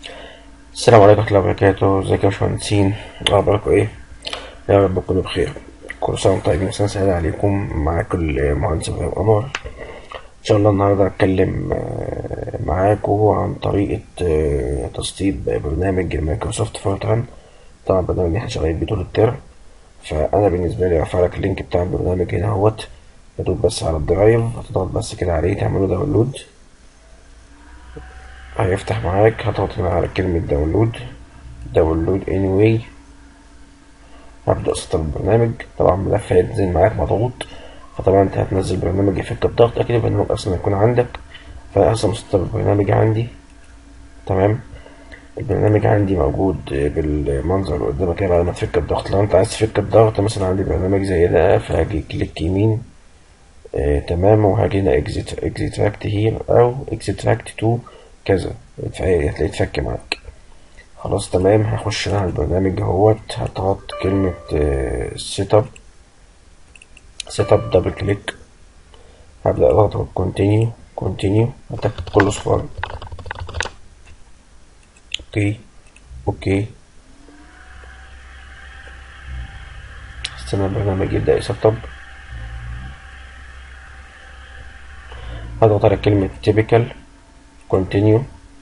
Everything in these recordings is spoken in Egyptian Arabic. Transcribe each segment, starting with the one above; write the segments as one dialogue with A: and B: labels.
A: السلام عليكم ورحمة الله وبركاته ازيكم يا باشمهندسين اخباركم ايه يا رب تكونوا بخير كل سنة وانتم طيبين وسنة سعيدة عليكم معاكم المهندس ابراهيم انور ان شاء الله النهاردة هتكلم آه، معاكم عن طريقة آه، تسطيب برنامج مايكروسوفت فورتران طبعا البرنامج اللي احنا شغالين بيه طول الترم فانا بالنسبة لي رافع لك اللينك بتاع البرنامج هنا اهوت تدوس بس على الدرايف هتضغط بس كده عليه تعمله داونلود هيفتح معاك هتضغط هنا على كلمة داونلود داونلود anyway هبدأ أسطب البرنامج طبعا ملف هينزل معاك مضغوط فطبعا انت هتنزل برنامج يفك الضغط أكيد البرنامج أصلا هيكون عندك فأنا أصلا مسطب البرنامج عندي تمام البرنامج عندي موجود بالمنظر اللي قدامك كده بعد ما تفك الضغط لو انت عايز تفك الضغط مثلا عندي برنامج زي ده فهاجي كليك يمين آه تمام وهاجي هنا اكزيت اكزيتراكت هير او اكزيتراكت تو كذا هتلاقيه يتفك معاك خلاص تمام هخش انا على البرنامج اهوت هضغط كلمة سيت اب سيت اب دبل كليك هبدأ اضغط كونتينيو كونتينيو هتاخد كله صفار اوكي اوكي استنى البرنامج يبدأ يسطب هضغط على كلمة typical continue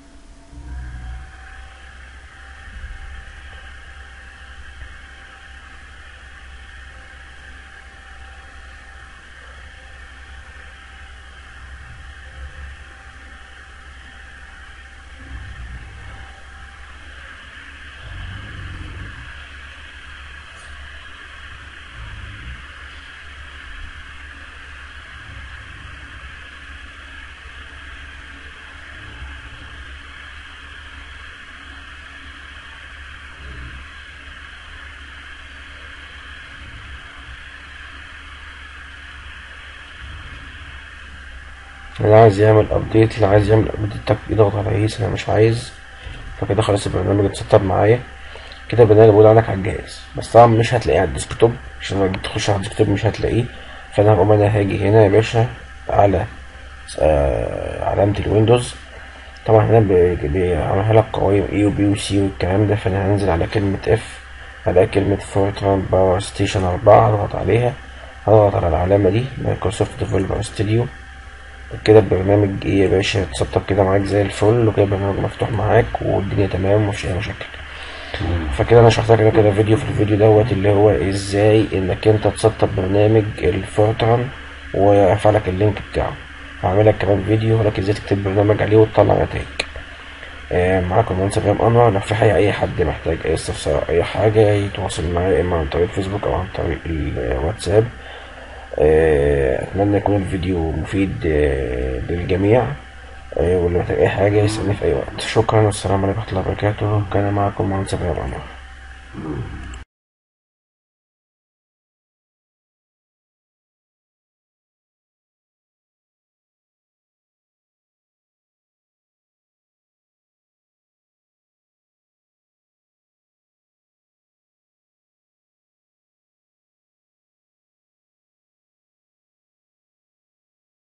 A: اللي عايز يعمل ابديت اللي عايز يعمل ابديت يضغط على يس انا مش عايز فكده خلاص البرنامج اتسطب معايا كده البرنامج موجود عندك على الجهاز بس طبعا مش هتلاقيه على الديسكتوب عشان لما جيت تخش على الديسكتوب مش هتلاقيه فانا هقوم انا هاجي هنا يا باشا على آه علامة الويندوز طبعا هنا بيعملها لك قوائم اي وبي وسي والكلام ده فانا هنزل على كلمة اف هلاقي كلمة فورتران باور ستيشن أربعة هضغط عليها هضغط على العلامة دي مايكروسوفت ديفلوبر ستوديو كده البرنامج ايه يا باشا اتسطب كده معاك زي الفل وكده البرنامج مفتوح معاك والدنيا تمام ومفيش اي مشاكل فكده انا شرحت لك كده فيديو في الفيديو دوت اللي هو ازاي انك انت تسطب برنامج الفورتران وارفع لك اللينك بتاعه هعمل لك كمان فيديو هقول لك ازاي تكتب برنامج عليه وتطلع نتائج آه معاكم مهندس ابراهيم انور لو في حاجه اي حد محتاج اي استفسار اي حاجه يتواصل معايا اما عن طريق الفيسبوك او عن طريق الواتساب اتمنى يكون الفيديو مفيد للجميع واللي محتاج اي حاجه يسالني في اي وقت شكرا والسلام عليكم ورحمه الله وبركاته كان معكم مهندس ابراهيم انور